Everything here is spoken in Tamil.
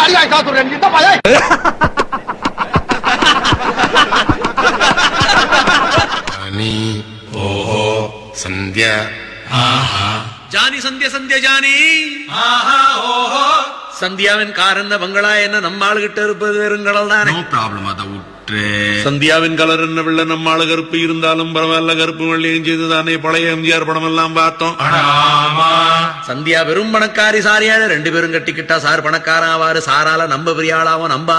அநியாயம் காத்துறேன் இந்த பையன் అని ఓహో సంధ్య ஜானி சந்திய சந்திய ஜானி சந்தியாவின் கார் என்ன பங்களா என்ன நம்ம ஆளுகிட்ட இருப்பது வெறுங்கடல் தானே నో ప్రాబ్లం అద ఉట్రే சந்தியாவின் கலர் என்ன வெள்ள நம்ம ஆளு கருப்பு இருந்தாலும் பரவாயில்ல கருப்பு வெள்ளையும் செய்து தானே பழைய எம்ஜிஆர் படம் எல்லாம் பார்த்தோம் சந்தியா வெறும் பணக்காரி சாரியால ரெண்டு பேரும் கட்டிக்கிட்டா சார் பணக்காரன் ஆவாரு சாரால நம்ம பெரிய ஆளாவும் நம்ம